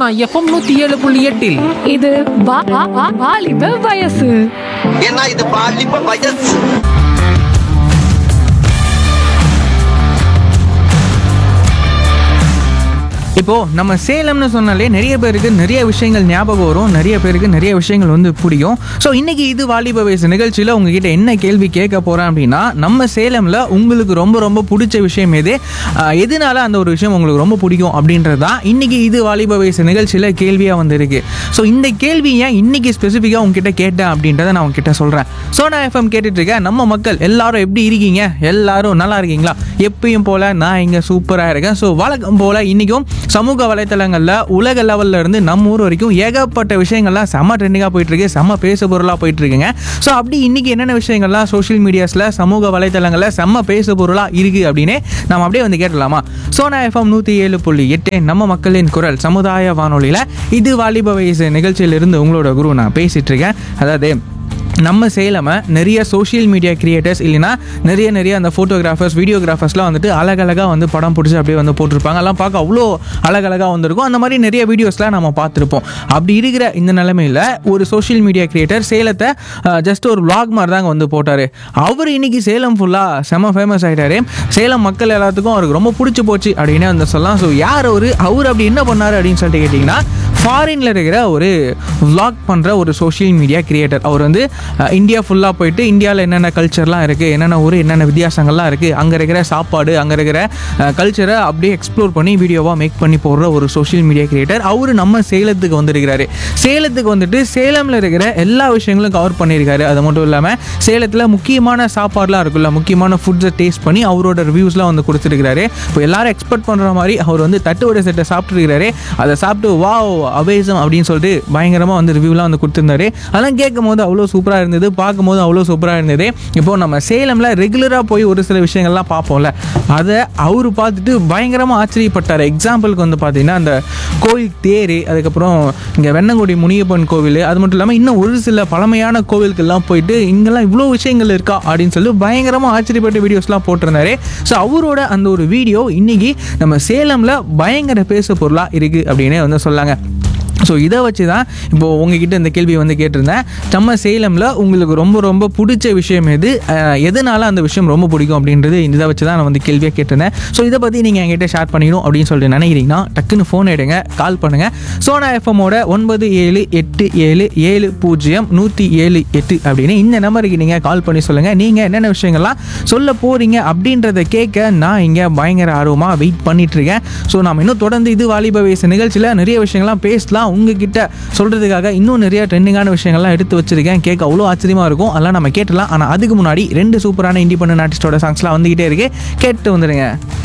Sona FM நூத்தி ஏழு புள்ளி எட்டில் இது வா- வா- வா- வாலிப வயசு ஏன்னா இது பாலிப்ப வயசு இப்போ நம்ம சேலம்னு சொன்னாலே நிறைய பேருக்கு நிறைய விஷயங்கள் ஞாபகம் வரும் நிறைய பேருக்கு நிறைய விஷயங்கள் வந்து பிடிக்கும் ஸோ இன்னைக்கு இது வாலிப வயசு நிகழ்ச்சியில் உங்ககிட்ட என்ன கேள்வி கேட்க போறேன் அப்படின்னா நம்ம சேலம்ல உங்களுக்கு ரொம்ப ரொம்ப பிடிச்ச விஷயம் எது ஆஹ் எதனால அந்த ஒரு விஷயம் உங்களுக்கு ரொம்ப பிடிக்கும் அப்படின்றது தான் இன்னைக்கு இது வாலிப வயசு நிகழ்ச்சியில் கேள்வியாக வந்திருக்கு ஸோ இந்த கேள்வி ஏன் இன்னைக்கு ஸ்பெசிஃபிக்காக உங்ககிட்ட கேட்டேன் அப்படின்றத நான் உங்ககிட்ட சொல்கிறேன் சோனா எஃப்எம் கேட்டுட்டு இருக்கேன் நம்ம மக்கள் எல்லாரும் எப்படி இருக்கீங்க எல்லாரும் நல்லா இருக்கீங்களா எப்பயும் போல நான் இங்கே சூப்பராக இருக்கேன் ஸோ வழக்கம் போல இன்னைக்கும் சமூக வலைத்தளங்களில் உலக லெவல்ல இருந்து நம்ம ஊர் வரைக்கும் ஏகப்பட்ட விஷயங்கள்லாம் செம்ம ட்ரெண்டிங்காக போயிட்டு இருக்கு செம்ம பேசு பொருளாக போயிட்டு இருக்குங்க ஸோ அப்படி இன்னைக்கு என்னென்ன விஷயங்கள்லாம் சோஷியல் மீடியாஸில் சமூக வலைத்தளங்களில் செம்ம பேசு பொருளாக இருக்கு அப்படின்னு நம்ம அப்படியே வந்து கேட்டலாமா சோனா எஃப்எம் நூற்றி ஏழு புள்ளி எட்டு நம்ம மக்களின் குரல் சமுதாய வானொலியில் இது வாலிப வயசு நிகழ்ச்சியிலிருந்து உங்களோட குரு நான் பேசிட்டு இருக்கேன் அதாவது நம்ம சேலமை நிறைய சோஷியல் மீடியா கிரியேட்டர்ஸ் இல்லைன்னா நிறைய நிறைய அந்த ஃபோட்டோகிராஃபர்ஸ் வீடியோகிராஃபர்ஸ்லாம் வந்துட்டு அழகழகாக வந்து படம் பிடிச்சி அப்படியே வந்து போட்டிருப்பாங்க எல்லாம் பார்க்க அவ்வளோ அழகழகாக வந்திருக்கும் அந்த மாதிரி நிறைய வீடியோஸ்லாம் நம்ம பார்த்துருப்போம் அப்படி இருக்கிற இந்த நிலமையில் ஒரு சோஷியல் மீடியா கிரியேட்டர் சேலத்தை ஜஸ்ட் ஒரு vlog மாதிரி தாங்க வந்து போட்டார் அவர் இன்னைக்கு சேலம் ஃபுல்லாக செம ஃபேமஸ் ஆகிட்டாரு சேலம் மக்கள் எல்லாத்துக்கும் அவருக்கு ரொம்ப பிடிச்சி போச்சு அப்படின்னு வந்து சொல்லலாம் ஸோ யார் அவர் அவர் அப்படி என்ன பண்ணார் அப்படின்னு சொல்லிட்டு கேட்டிங்கன்னா ஃபாரின்ல இருக்கிற ஒரு vlog பண்ணுற ஒரு சோஷியல் மீடியா கிரியேட்டர் அவர் வந்து அஹ், இந்தியா ஃபுல்லாக போயிட்டு இந்தியாவில் என்னென்ன கல்ச்சர்லாம் இருக்குது என்னென்ன ஊர் என்னென்ன வித்தியாசங்கள்லாம் இருக்குது அங்கே இருக்கிற சாப்பாடு அங்கே இருக்கிற கல்ச்சரை அப்படியே எக்ஸ்ப்ளோர் பண்ணி வீடியோவாக மேக் பண்ணி போடுற ஒரு சோஷியல் மீடியா கிரியேட்டர் அவர் நம்ம சேலத்துக்கு வந்திருக்கிறாரு சேலத்துக்கு வந்துட்டு சேலமில் இருக்கிற எல்லா விஷயங்களும் கவர் பண்ணியிருக்காரு அது மட்டும் இல்லாமல் சேலத்தில் முக்கியமான சாப்பாடுலாம் இருக்குல்ல முக்கியமான ஃபுட்ஸை டேஸ்ட் பண்ணி அவரோட ரிவ்யூஸ்லாம் வந்து கொடுத்துருக்காரு இப்போ எல்லாரும் எக்ஸ்பெக்ட் பண்ணுற மாதிரி அவர் வந்து தட்டு வடை செட்டை சாப்பிட்டுருக்காரு அதை சாப்பிட்டு வாவ் அவேசம் அப்படின்னு சொல்லிட்டு பயங்கரமாக வந்து ரிவ்யூலாம் வந்து கொடுத்துருந்தாரு அதெல்லாம் கேட்கும் போது அவ்வளோ சூப்பராக இருந்தது பார்க்கும்போது அவ்வளோ சூப்பராக இருந்தது இப்போ நம்ம சேலமில் ரெகுலராக போய் ஒரு சில விஷயங்கள்லாம் பார்ப்போம்ல அதை அவர் பார்த்துட்டு பயங்கரமாக ஆச்சரியப்பட்டார் எக்ஸாம்பிளுக்கு வந்து பார்த்தீங்கன்னா அந்த கோயில் தேர் அதுக்கப்புறம் இங்கே வெண்ணங்குடி முனியப்பன் கோவில் அது மட்டும் இல்லாமல் இன்னும் ஒரு சில பழமையான கோவிலுக்கெல்லாம் போயிட்டு இங்கெல்லாம் இவ்வளோ விஷயங்கள் இருக்கா அப்படின்னு சொல்லி பயங்கரமாக ஆச்சரியப்பட்ட வீடியோஸ்லாம் போட்டிருந்தாரு ஸோ அவரோட அந்த ஒரு வீடியோ இன்னைக்கு நம்ம சேலமில் பயங்கர பேசு பொருளாக இருக்குது அப்படின்னே வந்து சொல்லாங்க ஸோ இதை வச்சு தான் இப்போது உங்ககிட்ட இந்த கேள்வி வந்து கேட்டிருந்தேன் நம்ம சேலமில் உங்களுக்கு ரொம்ப ரொம்ப பிடிச்ச விஷயம் எது அஹ், எதனால அந்த விஷயம் ரொம்ப பிடிக்கும் அப்படின்றது இதை வச்சு தான் நான் வந்து கேள்வியாக கேட்டிருந்தேன் ஸோ இதை பற்றி நீங்கள் என்கிட்ட ஷேர் பண்ணிக்கணும் அப்படின்னு சொல்லிட்டு நினைக்கிறீங்கன்னா டக்குன்னு ஃபோன் எடுங்க கால் பண்ணுங்கள் சோனா எஃப்எம்மோட ஒன்பது ஏழு எட்டு ஏழு ஏழு பூஜ்ஜியம் நூற்றி ஏழு எட்டு அப்படின்னு இந்த நம்பருக்கு நீங்கள் கால் பண்ணி சொல்லுங்கள் நீங்கள் என்னென்ன விஷயங்கள்லாம் சொல்ல போகிறீங்க அப்படின்றத கேட்க நான் இங்கே பயங்கர ஆர்வமாக வெயிட் பண்ணிட்டு இருக்கேன் ஸோ நாம் இன்னும் தொடர்ந்து இது வாலிப வயசு நிகழ்ச்சியில் நிறைய விஷயங்கள்லாம் பேசலாம் உங்ககிட்ட சொல்கிறதுக்காக இன்னும் நிறைய ட்ரெண்டிங்கான விஷயங்கள்லாம் எடுத்து வச்சிருக்கேன் கேட்க அவ்வளோ ஆச்சரியமாக இருக்கும் அதெல்லாம் நம்ம கேட்டலாம் ஆனால் அதுக்கு முன்னாடி ரெண்டு சூப்பரான இண்டிபெண்டன்ட் ஆர்டிஸ்டோட சாங்ஸ்லாம் வந்துக்கிட்டே இருக்கு கேட்டு வந்துடுங்க